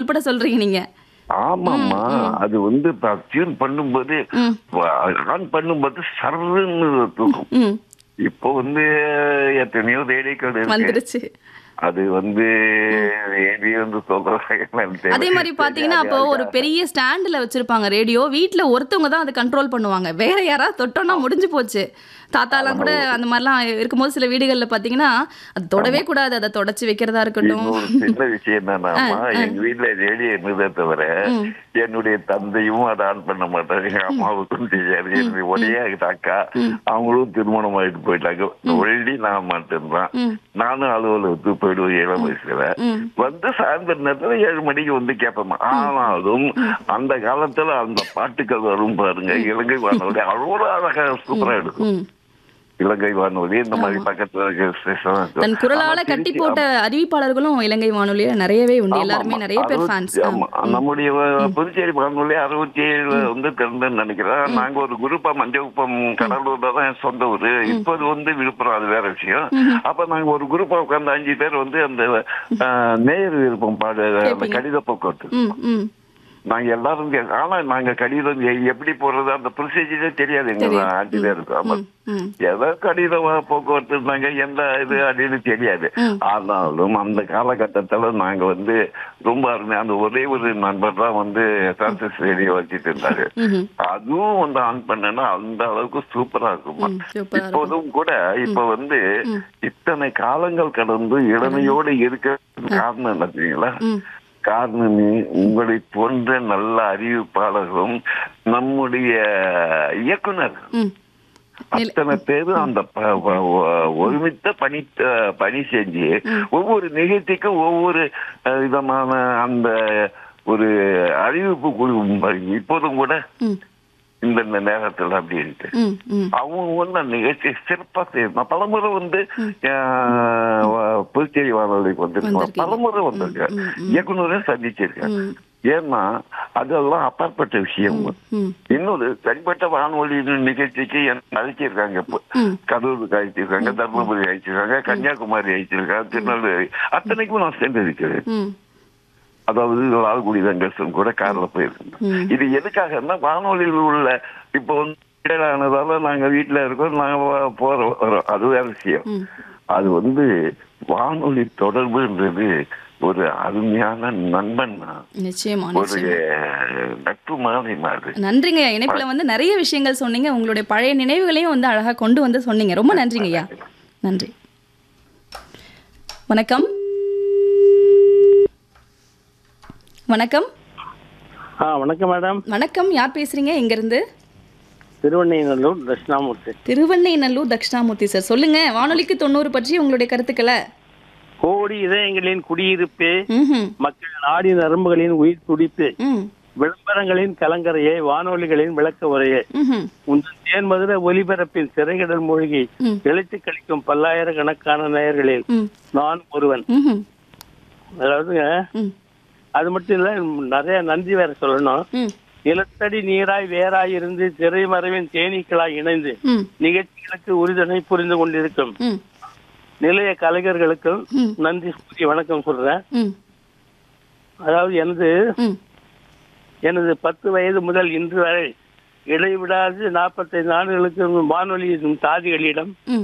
குறிப்பிட சொல்றீங்க நீங்க ஆமாம்மா அது வந்து டியூன் பண்ணும்போது ம். ஆன் பண்ணும்போது சர்ன்னு தூக்கும் ம் இப்போ வந்து எத்தனையோ ரேடியோ கார்டு இருக்கு வந்துருச்சு அது வந்து ஏடி வந்து சொல்றாங்க அதே மாதிரி பாத்தீங்கன்னா அப்போ ஒரு பெரிய ஸ்டாண்ட்ல வச்சிருப்பாங்க ரேடியோ வீட்ல ஒருத்தவங்க தான் அதை கண்ட்ரோல் பண்ணுவாங்க வேற யாராவது தொட்டோம்னா முடிஞ்சு போச்சு தாத்தாலாம் கூட அந்த மாதிரிலாம் இருக்கும்போது சில வீடுகள்ல பாத்தீங்கன்னா அது தொடவே கூடாது அதை தொடச்சு வைக்கிறதா இருக்கட்டும் இன்னொரு சின்ன விஷயம் என்னன்னா எங்க வீட்டுல ரேடியோ இருந்ததை தவிர என்னுடைய தந்தையும் அதை ஆன் பண்ண மாட்டாரு எங்க அம்மாவுக்கும் தெரியாது என்னுடைய ஒரே அக்கா அவங்களும் திருமணம் ஆயிட்டு போயிட்டாங்க ஒல்லி நான் மட்டும்தான் நானும் அலுவலகத்துக்கு போயிடுவேன் ஏழாம் வயசுல வந்து சாயந்தர நேரத்துல ஏழு மணிக்கு வந்து கேட்பேன் ஆனாலும் அந்த காலத்துல அந்த பாட்டுகள் வரும் பாருங்க இலங்கை வானொலி அவ்வளவு அழகா சூப்பரா எடுக்கும் ம். இலங்கை வானொலி இந்த மாதிரி பக்கத்துல இருக்கிற ஸ்டேஷன் தன் குரலால கட்டி போட்ட அறிவிப்பாளர்களும் இலங்கை வானொலியில நிறையவே உண்டு ஆமா, எல்லாருமே ஆமா. நிறைய பேர் அறுபத்தி- ஃபேன்ஸ் ஆமா. நம்முடைய வ- புதுச்சேரி வானொலி அறுபத்தி ஏழு வந்து திறந்துன்னு நினைக்கிறேன் நாங்க ஒரு குரூப்பா மஞ்சக்குப்பம் கடலூர்ல தான் என் சொந்த ஊரு இப்போது வந்து விழுப்புரம் அது வேற விஷயம் அப்ப நாங்க ஒரு குரூப்பா உட்கார்ந்து அஞ்சு பேர் வந்து அந்த அஹ், நேயர் விருப்பம் பாடு அந்த கேப்பீங்க. கடித போக்குவரத்து ம் ம் நாங்க எல்லாரும் கே- ஆனா நாங்க கடிதம் எ- எப்படி போடுறது அந்த ப்ரொசீஜரே தெரியாது எங்க தெரியும். அஞ்சு பேருக்கு ஆமா ம் ம் ஏதோ கடிதம் போக்குவரத்து இருந்தாங்க எந்த இது அப்படின்னு தெரியாது ஆனாலும் அந்த காலகட்டத்துல நாங்க வந்து ரொம்ப அருமையா அந்த ஒரே ஒரு நண்பர் தான் வந்து சான்சஸ் ரேடியோ வச்சுட்டு இருந்தாரு ம்ஹும். அதுவும் வந்து ஆன் பண்ணனா அந்த அளவுக்கு சூப்பரா இருக்கும் ம், சூப்பரா இருக்கும் இப்போதும் கூட இப்ப வந்து இத்தனை காலங்கள் கடந்து இளமையோடு இருக்க காரணம் என்ன தெரியுங்களா ம் காரணம் உங்களை போன்ற நல்ல அறிவிப்பாளர்களும் நம்முடைய இயக்குனர் ம் அத்தனை பேரும் அந்த ப- ப- ஒ- ஒருமித்த பணி அஹ், பணி செஞ்சு ஒவ்வொரு நிகழ்ச்சிக்கும் ஒவ்வொரு அஹ், விதமான அந்த ஒரு அறிவிப்பு கொடுக்கும் பாருங்க. இப்போதும் கூட ம் இந்த இந்த நேரத்துல அப்படி இருக்கு ம் ம் அவங்க வந்து அந்த நிகழ்ச்சி சிறப்பா செய்யும் நான் பலமுறை வந்து அஹ், வ- புதுச்சேரி வானொலிக்கு வந்திருக்கேன் வந்திருக்கீங்க. பலமுறை வந்திருக்கேன் ம், ம். இயக்குனரையும் சந்திச்சிருக்கேன் ம். ஏன்னா அதெல்லாம் அப்பாற்பட்ட விஷயம் ம் இன்னொரு தனிப்பட்ட வானொலி நிகழ்ச்சிக்கு என்ன அழைச்சிருக்காங்க இப்போ ம். கரூருக்கு அழைச்சிருக்காங்க தர்மபுரி அழைச்சிருக்காங்க கன்னியாகுமரி அழைச்சிருக்காங்க திருநெல்வேலி அத்தனைக்கும் நான் சென்றிருக்கிறேன் ம் அதாவது லால்குடி வெங்கடேசன் கூட கார்ல போயிருக்கேன் இது எதுக்காகன்னா வானொலியில் உள்ள இப்போ வந்து இடையிலானதால நாங்க வீட்டுல இருக்கோம் நாங்க வ- போறோம் வரோம் அது வேற விஷயம் ம். அது வந்து வானொலி தொடர்புன்றது ஒரு அருமையான நண்பன் தான். நிச்சயமா ஒரு நிச்சயமா நட்பு மாதிரி மாதிரி நன்றிங்க ஐயா இணைப்புல வந்து நிறைய விஷயங்கள் சொன்னீங்க உங்களுடைய பழைய நினைவுகளையும் வந்து அழகா கொண்டு வந்து சொன்னீங்க ரொம்ப நன்றிங்க ஐயா நன்றி வணக்கம் வணக்கம் ஆ வணக்கம் மேடம் வணக்கம் யார் பேசுறீங்க எங்க இருந்து திருவண்ணைநல்லூர் தட்சிணாமூர்த்தி திருவண்ணைநல்லூர் தட்சிணாமூர்த்தி சார் சொல்லுங்க வானொலிக்கு தொண்ணூறு பற்றி உங்களுடைய கருத்துக்களை கோடி இதயங்களின் குடியிருப்பு ம்ஹும். மக்கள் நாடி நரம்புகளின் உயிர் துடிப்பு ம் விளம்பரங்களின் கலங்கரையே வானொலிகளின் விளக்க உரையே ம்ஹும். உங்கள் தேன்மதுர ஒலிபரப்பின் சிறைகடல் மூழ்கி ம். எழுத்து கழிக்கும் பல்லாயிரக்கணக்கான நேயர்களில் ம் நான் ஒருவன் ம்ஹும். அதாவதுங்க ம் அது மட்டும் இல்ல நிறைய நன்றி வேற சொல்லணும் ம் நிலத்தடி நீராய் வேராய் இருந்து திரைமறைவின் தேனீக்களாய் இணைந்து ம் நிகழ்ச்சிகளுக்கு உறுதுணை புரிந்து கொண்டிருக்கும் ம் நிலைய கலைஞர்களுக்கும் ம். நன்றி கூறி வணக்கம் சொல்றேன் ம் அதாவது எனது ம் எனது பத்து வயது முதல் இன்று வரை இடைவிடாது நாற்பத்தைந்து ஆண்டுகளுக்கு வானொலியின் தாதிகளிடம் ம்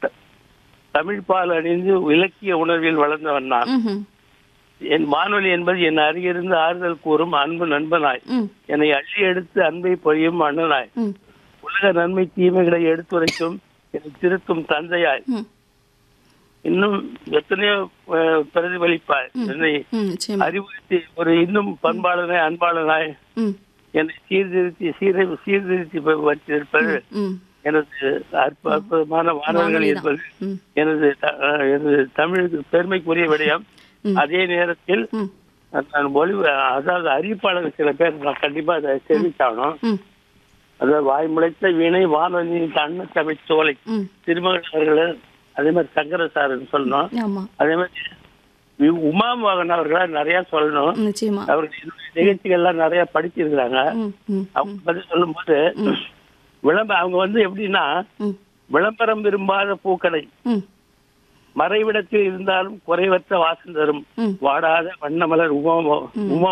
தமிழ் பால் அணிந்து இலக்கிய உணர்வில் வளர்ந்தவன் நான் ம்ஹும். என் வானொலி என்பது என் அருகிருந்து ஆறுதல் கூறும் அன்பு நண்பனாய் ம் என்னை அள்ளி எடுத்து அன்பை பொழியும் அண்ணனாய் ம் உலக நன்மை தீமைகளை எடுத்துரைக்கும் என்னை திருத்தும் தந்தையாய் ம் இன்னும் எத்தனையோ அஹ், பிரதிபலிப்பாய் என்னை ம் நிச்சயமா அறிவுறுத்தி ஒரு இன்னும் பண்பாளனாய் அன்பாளனாய் ம் என்னை சீர்திருத்தி சீரை சீர்திருத்தி வ- வச்சிருப்பது ம் எனது அற்ப அற்புதமான வானவர்கள் வானொலிதான். இருப்பது ம் எனது த- அஹ், எனது தமிழுக்கு பெருமைக்குரிய விடயம் ம். அதே நேரத்தில் ம் நான் ஒளி அதாவது அறிவிப்பாளர்கள் சில பேர் நான் கண்டிப்பா அதை தெரிவித்தாகணும் ம் அதாவது வாய் முளைத்த வீணை வானொலியின் தன்ன தமிழ் சோலை ம் திருமகன் அவர்கள் அதே மாதிரி சங்கர சார்னு சொல்லணும் ஆமா அதே மாதிரி வி- உமா மோகன் அவர்களா நிறைய சொல்லணும் நிச்சயமா அவர்கள் என்னுடைய நிகழ்ச்சிகள்லாம் நிறைய படிச்சிருக்கிறாங்க ம் ம் அவங்க பத்தி சொல்லும்போது விளம்பரம் அவங்க வந்து எப்படின்னா ம் விளம்பரம் விரும்பாத பூக்கடை ம் மறைவிடத்தில் இருந்தாலும் குறைவற்ற வாசம் தரும் ம். வாடாத வண்ணமலர் உமா உமா